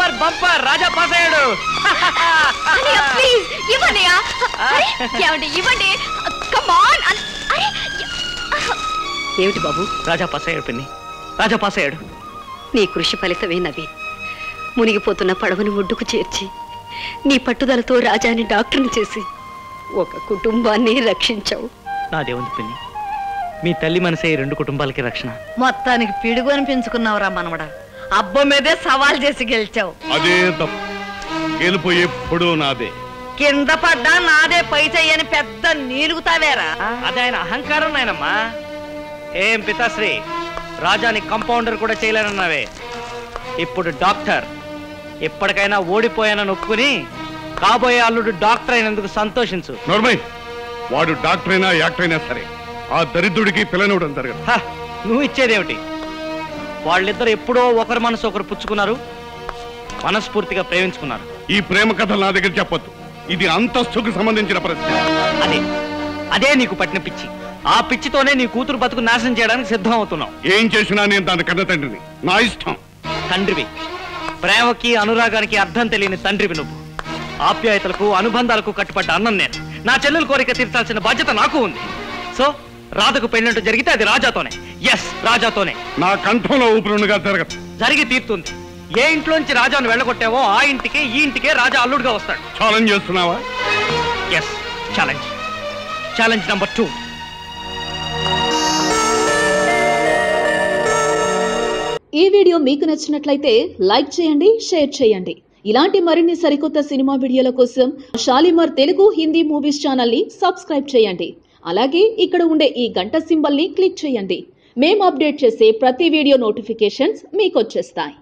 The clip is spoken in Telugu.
బంపర్ బంపర్ రాజా పాస్ అయ్యాడు అన్నయ్య ప్లీజ్ ఇవ్వనయ్య అరే, ఏమండి ఇవ్వండి కమాన్ అరే ఏమిటి బాబు రాజా పాస్ అయ్యాడు పిన్ని రాజా పాస్ అయ్యాడు నీ కృషి ఫలితమే నవీన్ మునిగిపోతున్న పడవను ఒడ్డుకు చేర్చి నీ పట్టుదలతో రాజాని డాక్టర్ని చేసి ఒక కుటుంబాన్ని రక్షించావు నాదేముంది పిన్ని మీ తల్లి మనసే ఈ రెండు కుటుంబాలకి రక్షణ మొత్తానికి పిడుగు అనిపించుకున్నావురా మనవడా అబ్బ మీదే సవాల్ చేసి గెలిచావు అదే తప్పు గెలుపు ఎప్పుడూ నాదే కింద పడ్డా నాదే పై చెయ్యని పెద్ద నీలుగుతావేరా అదే ఆయన అహంకారం నాయనమ్మా ఏం పితాశ్రీ రాజాని కంపౌండర్ కూడా చేయలేనన్నావే ఇప్పుడు డాక్టర్ ఎప్పటికైనా ఓడిపోయానని ఒప్పుకుని కాబోయే అల్లుడు డాక్టర్ అయినందుకు సంతోషించు నోర్మై వాడు డాక్టర్ అయినా యాక్టర్ అయినా సరే ఆ దరిద్రుడికి పిల్లనవడం జరగదు హ, నువ్వు ఇచ్చేదేమిటి వాళ్ళిద్దరు ఎప్పుడో ఒకరి మనసు ఒకరు పుచ్చుకున్నారు మనస్ఫూర్తిగా ప్రేమించుకున్నారు ఈ ప్రేమ కథ నా దగ్గర చెప్పొద్దు ఇది అంతస్తుకు సంబంధించిన ప్రశ్న అదే అదే నీకు పట్టిన పిచ్చి ఆ పిచ్చితోనే నీ కూతురు బతుకు నాశనం చేయడానికి సిద్ధం అవుతున్నావు ఏం చేసినా నేను దాని కన్న తండ్రిని నా ఇష్టం తండ్రివి ప్రేమకి అనురాగానికి అర్థం తెలియని తండ్రివి నువ్వు ఆప్యాయతలకు అనుబంధాలకు కట్టుబడ్డ అన్నం నేను నా చెల్లెల కోరిక తీర్చాల్సిన బాధ్యత నాకు ఉంది సో రాధకు పెళ్ళంటూ జరిగితే అది రాజాతోనే ఎస్ రాజాతోనే నా కంఠంలో ఊపిరిగా జరగదు జరిగి తీరుతుంది ఏ ఇంట్లోంచి రాజాను వెళ్ళగొట్టావో ఆ ఇంటికే ఈ ఇంటికే రాజా అల్లుడుగా వస్తాడు ఛాలెంజ్ చేస్తున్నావా yes challenge challenge number two ఈ వీడియో మీకు నచ్చినట్లయితే లైక్ చేయండి షేర్ చేయండి ఇలాంటి మరిన్ని సరికొత్త సినిమా వీడియోల కోసం షాలిమార్ తెలుగు హిందీ మూవీస్ ఛానల్ ని సబ్స్క్రైబ్ చేయండి అలాగే ఇక్కడ ఉండే ఈ గంట సింబల్ ని క్లిక్ చేయండి మేము అప్డేట్ చేసే ప్రతి వీడియో నోటిఫికేషన్స్ మీకు వచ్చేస్తాయి